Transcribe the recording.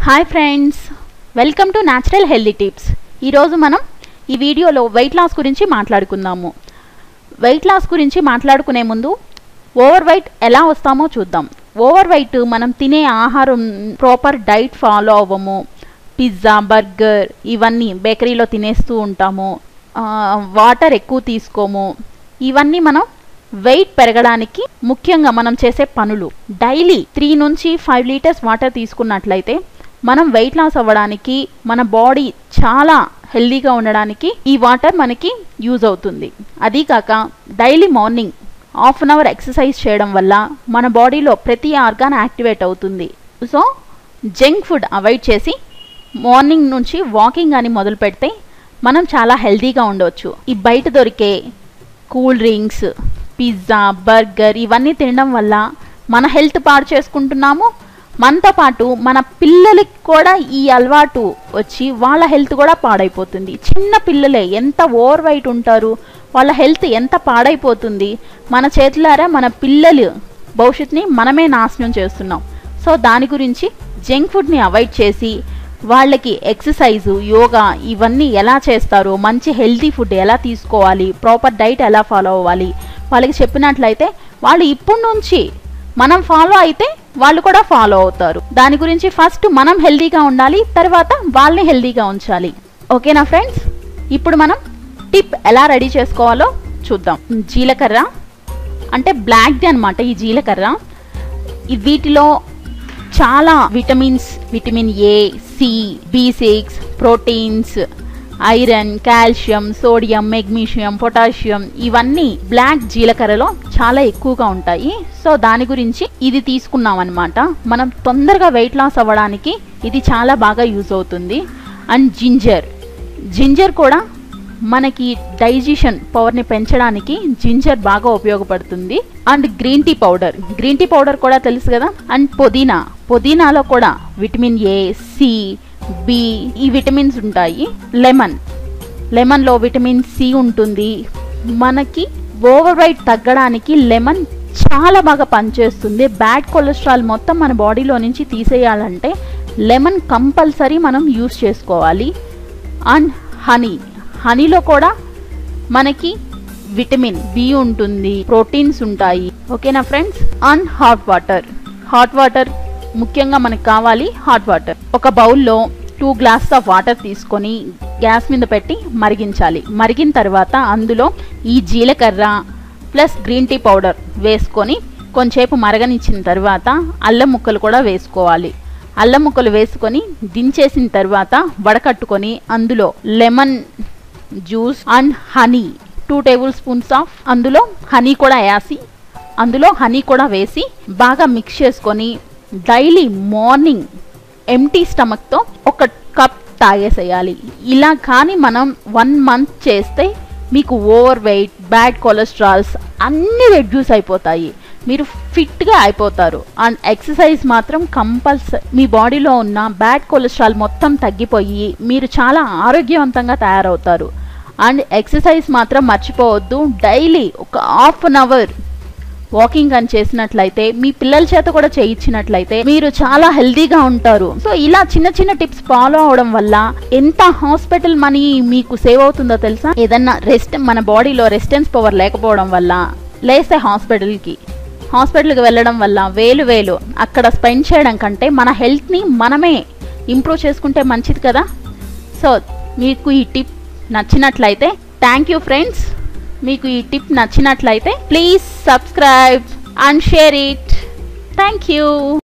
hi friends welcome to natural healthy tips ఈరోజు మనం ఈ వీడియోలో వెయిట్ లాస్ గురించి మాట్లాడుకుందాము వెయిట్ లాస్ గురించి మాట్లాడుకునే ముందు ఓవర్ వెయిట్ ఎలా వస్తామో చూద్దాం ఓవర్ వెయిట్ మనం తినే ఆహారం ప్రాపర్ డైట్ ఫాలో అవ్వము పిజ్జా బర్గర్ ఇవన్నీ బేకరీలో తినేస్తూ ఉంటాము ఆ, వాటర్ ఎక్కువ తీసుకోము ఇవన్నీ మనం వెయిట్ పెరగడానికి ముఖ్యంగా మనం చేసే పనులు డైలీ త్రీ నుంచి ఫైవ్ లీటర్స్ వాటర్ తీసుకున్నట్లయితే మనం వెయిట్ లాస్ అవ్వడానికి మన బాడీ చాలా హెల్దీగా ఉండడానికి ఈ వాటర్ మనకి యూజ్ అవుతుంది అదీ కాక daily morning half an hour exercise చేయడం వల్ల మన బాడీలో ప్రతి ఆర్గాన్ యాక్టివేట్ అవుతుంది సో జంక్ ఫుడ్ అవాయిడ్ చేసి మార్నింగ్ నుంచి వాకింగ్ అని మొదలు పెడితే మనం చాలా హెల్తీగా ఉండవచ్చు ఈ బయట దొరికే కూల్ డ్రింక్స్ పిజ్జా బర్గర్ ఇవన్నీ తినడం వల్ల మన హెల్త్ పాడు చేసుకుంటున్నాము మనతో పాటు మన పిల్లలకి కూడా ఈ అలవాటు వచ్చి వాళ్ళ హెల్త్ కూడా పాడైపోతుంది చిన్న పిల్లలే ఎంత ఓవర్ వైట్ ఉంటారు వాళ్ళ హెల్త్ ఎంత పాడైపోతుంది మన చేతులారా మన పిల్లలు భవిష్యత్తుని మనమే నాశనం చేస్తున్నాం సో దాని గురించి జంక్ ఫుడ్ని అవాయిడ్ చేసి వాళ్ళకి ఎక్సర్సైజ్ యోగా ఇవన్నీ ఎలా చేస్తారు మంచి హెల్తీ ఫుడ్ ఎలా తీసుకోవాలి ప్రాపర్ డైట్ ఎలా ఫాలో అవ్వాలి వాళ్ళకి చెప్పినట్లయితే వాళ్ళు ఇప్పటి నుంచి మనం ఫాలో అయితే వాళ్ళు కూడా ఫాలో అవుతారు దాని గురించి ఫస్ట్ మనం హెల్తీగా ఉండాలి తర్వాత వాళ్ళని హెల్తీగా ఉంచాలి ఓకేనా ఫ్రెండ్స్ ఇప్పుడు మనం టిప్ ఎలా రెడీ చేసుకోవాలో చూద్దాం జీలకర్ర అంటే బ్లాక్ టీ అనమాట ఈ జీలకర్ర ఈ వీటిలో చాలా vitamins vitamin A C B six proteins iron calcium sodium magnesium potassium ఇవన్నీ బ్లాక్ జీలకర్రలో చాలా ఎక్కువగా ఉంటాయి సో దాని గురించి ఇది తీసుకున్నాం అనమాట మనం తొందరగా వెయిట్ లాస్ అవ్వడానికి ఇది చాలా బాగా యూజ్ అవుతుంది అండ్ జింజర్ జింజర్ కూడా మనకి డైజెషన్ పవర్ని పెంచడానికి జింజర్ బాగా ఉపయోగపడుతుంది and green tea powder green tea powder కూడా తెలుసు కదా అండ్ పుదీనా పుదీనాలో కూడా vitamin A C B E vitamins ఉంటాయి లెమన్ లెమన్లో విటమిన్ సి ఉంటుంది మనకి ఓవర్ వెయిట్ తగ్గడానికి లెమన్ చాలా బాగా పనిచేస్తుంది బ్యాడ్ కొలెస్ట్రాల్ మొత్తం మన బాడీలో నుంచి తీసేయాలంటే లెమన్ కంపల్సరీ మనం యూస్ చేసుకోవాలి అండ్ హనీ హనీలో కూడా మనకి విటమిన్ బి ఉంటుంది ప్రోటీన్స్ ఉంటాయి ఓకేనా friends and hot water hot water ముఖ్యంగా మనకు కావాలి హాట్ వాటర్ ఒక బౌల్లో టూ గ్లాస్ ఆఫ్ వాటర్ తీసుకొని గ్యాస్ మీద పెట్టి మరిగించాలి మరిగిన తర్వాత అందులో ఈ జీలకర్ర ప్లస్ గ్రీన్ టీ పౌడర్ వేసుకొని కొంచెంసేపు మరగనిచ్చిన తర్వాత అల్లం ముక్కలు కూడా వేసుకోవాలి అల్లం ముక్కలు వేసుకొని దించేసిన తర్వాత వడకట్టుకొని అందులో lemon juice and honey two tablespoons of అందులో హనీ కూడా వేసి అందులో హనీ కూడా వేసి బాగా మిక్స్ చేసుకొని డైలీ మార్నింగ్ ఎంటీ స్టమక్తో ఒక కప్ తాగేసేయాలి ఇలా కానీ మనం వన్ మంత్ చేస్తే మీకు ఓవర్ వెయిట్ బ్యాడ్ కొలెస్ట్రాల్స్ అన్నీ రెడ్యూస్ అయిపోతాయి మీరు ఫిట్గా అయిపోతారు అండ్ ఎక్సర్సైజ్ మాత్రం కంపల్సరీ మీ బాడీలో ఉన్న బ్యాడ్ కొలెస్ట్రాల్ మొత్తం తగ్గిపోయి మీరు చాలా ఆరోగ్యవంతంగా తయారవుతారు అండ్ ఎక్సర్సైజ్ మాత్రం మర్చిపోవద్దు డైలీ ఒక హాఫ్ అన్ అవర్ వాకింగ్ అని చేసినట్లయితే మీ పిల్లల చేత కూడా చేయించినట్లయితే మీరు చాలా హెల్దీగా ఉంటారు సో ఇలా చిన్న చిన్న టిప్స్ ఫాలో అవడం వల్ల ఎంత హాస్పిటల్ మనీ మీకు సేవ్ అవుతుందో తెలుసా ఏదన్నా రెస్ట్ మన బాడీలో రెసిస్టెన్స్ పవర్ లేకపోవడం వల్ల లేస్తే హాస్పిటల్కి హాస్పిటల్కి వెళ్ళడం వల్ల వేలు వేలు అక్కడ స్పెండ్ చేయడం కంటే మన హెల్త్ని మనమే ఇంప్రూవ్ చేసుకుంటే మంచిది కదా సో మీకు ఈ టిప్ నచ్చినట్లయితే థ్యాంక్ యూ ఫ్రెండ్స్ మీకు ఈ టిప్ నచ్చినట్లయితే please subscribe and share it thank you